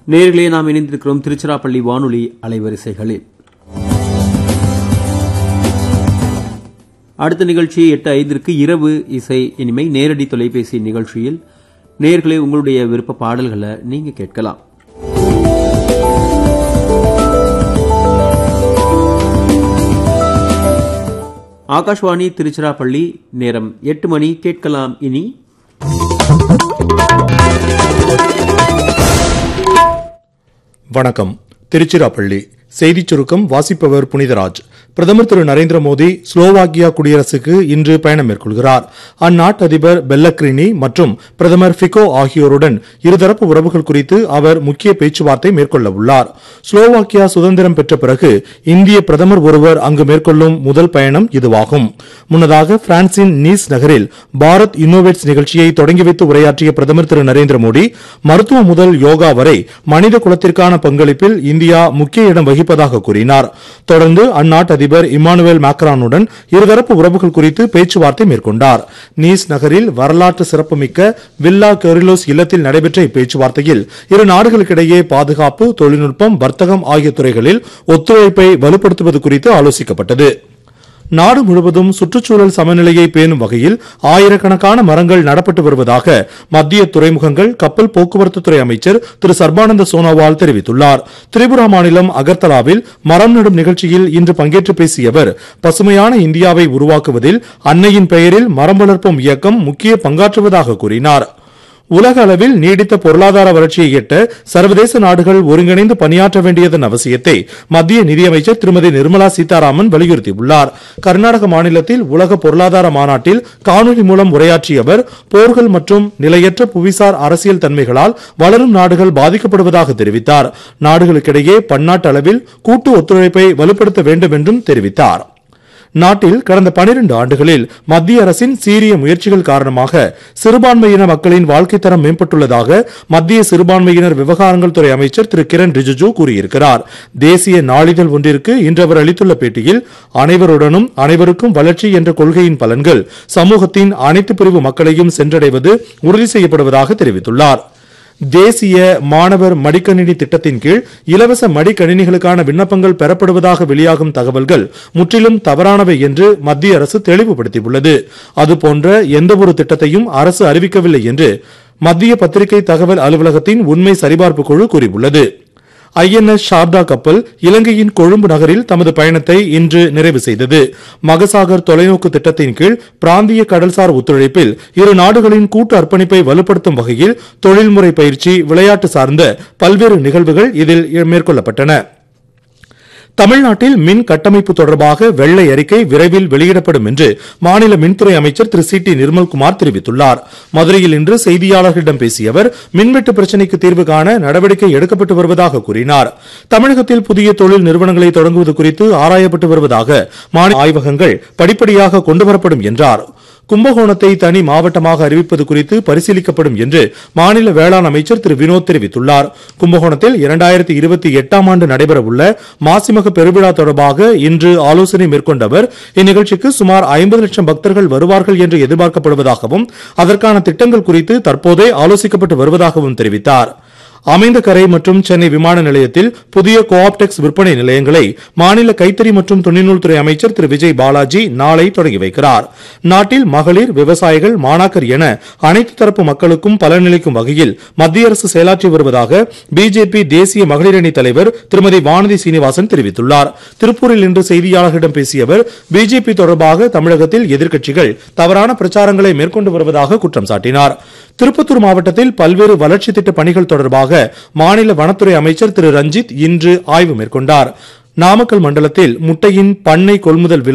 நேர்களே நாம் இணைந்திருக்கிறோம் திருச்சிராப்பள்ளி வானொலி அலைவரிசைகளில் அடுத்த நிகழ்ச்சி எட்டு ஐந்திற்கு இரவு இசை இனிமை நேரடி தொலைபேசி நிகழ்ச்சியில் நேர்களே உங்களுடைய விருப்ப பாடல்களை நீங்க கேட்கலாம் ஆகாஷ்வாணி திருச்சிராப்பள்ளி நேரம் எட்டு மணி கேட்கலாம் இனி வணக்கம் திருச்சிராப்பள்ளி செய்திச் சுருக்கம் வாசிப்பவர் புனிதராஜ் பிரதமர் திரு நரேந்திர மோடி ஸ்லோவாக்கியா குடியரசுக்கு இன்று பயணம் மேற்கொள்கிறார் அந்நாட்டு அதிபர் பெல்லக்ரினி மற்றும் பிரதமர் ஃபிகோ ஆகியோருடன் இருதரப்பு உறவுகள் குறித்து அவர் முக்கிய பேச்சுவார்த்தை மேற்கொள்ள உள்ளார் ஸ்லோவாக்கியா சுதந்திரம் பெற்ற பிறகு இந்திய பிரதமர் ஒருவர் அங்கு மேற்கொள்ளும் முதல் பயணம் இதுவாகும் முன்னதாக பிரான்சின் நீஸ் நகரில் பாரத் இன்னோவேட்ஸ் நிகழ்ச்சியை தொடங்கி வைத்து உரையாற்றிய பிரதமர் திரு நரேந்திர மோடி மருத்துவம் முதல் யோகா வரை மனித குலத்திற்கான பங்களிப்பில் இந்தியா முக்கிய இடம் வகிப்பதாக கூறினார் தொடர்ந்து அந்நாட்டு அதிபர் இமானுவேல் மேக்ரானுடன் இருதரப்பு உறவுகள் குறித்து பேச்சுவார்த்தை மேற்கொண்டார் நீஸ் நகரில் வரலாற்று சிறப்புமிக்க வில்லா கெரிலோஸ் இல்லத்தில் நடைபெற்ற இப்பேச்சுவார்த்தையில் இரு நாடுகளுக்கிடையே பாதுகாப்பு தொழில்நுட்பம் வர்த்தகம் ஆகிய துறைகளில் ஒத்துழைப்பை வலுப்படுத்துவது குறித்து ஆலோசிக்கப்பட்டது நாடு முழுவதும் சுற்றுச்சூழல் சமநிலையை பேணும் வகையில் ஆயிரக்கணக்கான மரங்கள் நடப்பட்டு வருவதாக மத்திய துறைமுகங்கள் கப்பல் போக்குவரத்து துறை அமைச்சர் திரு சர்பானந்த சோனோவால் தெரிவித்துள்ளார் திரிபுரா மாநிலம் அகர்தலாவில் மரம் நடும் நிகழ்ச்சியில் இன்று பங்கேற்று பேசிய அவர் பசுமையான இந்தியாவை உருவாக்குவதில் அன்னையின் பெயரில் மரம் வளர்ப்போம் இயக்கம் முக்கிய பங்காற்றுவதாக கூறினார் உலக அளவில் நீடித்த பொருளாதார வளர்ச்சியை எட்ட சர்வதேச நாடுகள் ஒருங்கிணைந்து பணியாற்ற வேண்டியதன் அவசியத்தை மத்திய நிதியமைச்சர் திருமதி நிர்மலா சீதாராமன் வலியுறுத்தியுள்ளார் கர்நாடக மாநிலத்தில் உலக பொருளாதார மாநாட்டில் காணொலி மூலம் உரையாற்றிய அவர் போர்கள் மற்றும் நிலையற்ற புவிசார் அரசியல் தன்மைகளால் வளரும் நாடுகள் பாதிக்கப்படுவதாக தெரிவித்தார் நாடுகளுக்கிடையே பன்னாட்டு அளவில் கூட்டு ஒத்துழைப்பை வலுப்படுத்த வேண்டும் என்றும் தெரிவித்தார் நாட்டில் கடந்த 12 ஆண்டுகளில் மத்திய அரசின் சீரிய முயற்சிகள் காரணமாக சிறுபான்மையின மக்களின் வாழ்க்கைத் தரம் மேம்பட்டுள்ளதாக மத்திய சிறுபான்மையினர் விவகாரங்கள் துறை அமைச்சர் திரு கிரண் ரிஜிஜு கூறியிருக்கிறார் தேசிய நாளிதழ் ஒன்றிற்கு இன்று அவர் அளித்துள்ள பேட்டியில் அனைவருடனும் அனைவருக்கும் வளர்ச்சி என்ற கொள்கையின் பலன்கள் சமூகத்தின் அனைத்து பிரிவு மக்களையும் சென்றடைவது உறுதி செய்யப்படுவதாக தெரிவித்துள்ளார் தேசிய மாணவர் மடிக்கணினி திட்டத்தின் கீழ் இலவச மடிக்கணினிகளுக்கான விண்ணப்பங்கள் பெறப்படுவதாக வெளியாகும் தகவல்கள் முற்றிலும் தவறானவை என்று மத்திய அரசு தெளிவுபடுத்தியுள்ளது அதுபோன்ற எந்தவொரு திட்டத்தையும் அரசு அறிவிக்கவில்லை என்று மத்திய பத்திரிகை தகவல் அலுவலகத்தின் உண்மை சரிபார்ப்பு குழு கூறியுள்ளது ஐஎன்எஸ் சாரதா கப்பல் இலங்கையின் கொழும்பு நகரில் தமது பயணத்தை இன்று நிறைவு செய்தது மகசாகர் தொலைநோக்கு திட்டத்தின் கீழ் பிராந்திய கடல்சார் ஒத்துழைப்பில் இரு நாடுகளின் கூட்டு அர்ப்பணிப்பை வலுப்படுத்தும் வகையில் தொழில்முறை பயிற்சி விளையாட்டு சார்ந்த பல்வேறு நிகழ்வுகள் இதில் மேற்கொள்ளப்பட்டன தமிழ்நாட்டில் மின் கட்டமைப்பு தொடர்பாக வெள்ளை அறிக்கை விரைவில் வெளியிடப்படும் என்று மாநில மின்துறை அமைச்சர் திரு சி டி நிர்மல்குமார் தெரிவித்துள்ளார் மதுரையில் இன்று செய்தியாளர்களிடம் பேசிய அவர் மின்வெட்டு பிரச்சினைக்கு தீர்வு காண நடவடிக்கை எடுக்கப்பட்டு வருவதாக கூறினார் தமிழகத்தில் புதிய தொழில் நிறுவனங்களை தொடங்குவது குறித்து ஆராயப்பட்டு வருவதாக மாநில ஆய்வகங்கள் படிப்படியாக கொண்டுவரப்படும் என்றார் கும்பகோணத்தை தனி மாவட்டமாக அறிவிப்பது குறித்து பரிசீலிக்கப்படும் என்று மாநில வேளாண் அமைச்சர் திரு வினோத் தெரிவித்துள்ளார் கும்பகோணத்தில் இரண்டாயிரத்தி இருபத்தி எட்டாம் ஆண்டு நடைபெறவுள்ள மாசிமக பெருவிழா தொடர்பாக இன்று ஆலோசனை மேற்கொண்ட அவர் இந்நிகழ்ச்சிக்கு சுமார் ஐம்பது லட்சம் பக்தர்கள் வருவார்கள் என்று எதிர்பார்க்கப்படுவதாகவும் அதற்கான திட்டங்கள் குறித்து தற்போதே ஆலோசிக்கப்பட்டு வருவதாகவும் தெரிவித்தார் அமைந்தகரை மற்றும் சென்னை விமான நிலையத்தில் புதிய கோஆப்டெக்ஸ் விற்பனை நிலையங்களை மாநில கைத்தறி மற்றும் துணிநூல் துறை அமைச்சர் திரு விஜய் பாலாஜி நாளை தொடங்கி வைக்கிறார் நாட்டில் மகளிர் விவசாயிகள் மாணாக்கர் என அனைத்து தரப்பு மக்களுக்கும் பலனளிக்கும் வகையில் மத்திய அரசு செயலாற்றி வருவதாக பிஜேபி தேசிய மகளிர் அணி தலைவர் திருமதி வானதி சீனிவாசன் தெரிவித்துள்ளார் திருப்பூரில் இன்று செய்தியாளர்களிடம் பேசிய அவர் பிஜேபி தொடர்பாக தமிழகத்தில் எதிர்க்கட்சிகள் தவறான பிரச்சாரங்களை மேற்கொண்டு வருவதாக குற்றம் சாட்டினார் திருப்பத்தூர் மாவட்டத்தில் பல்வேறு வளர்ச்சி திட்ட பணிகள் தொடர்பாக மாநில வனத்துறை அமைச்சர் திரு ரஞ்சித் இன்று ஆய்வு மேற்கொண்டார் நாமக்கல் மண்டலத்தில் முட்டையின் பண்ணை கொள்முதல் விலை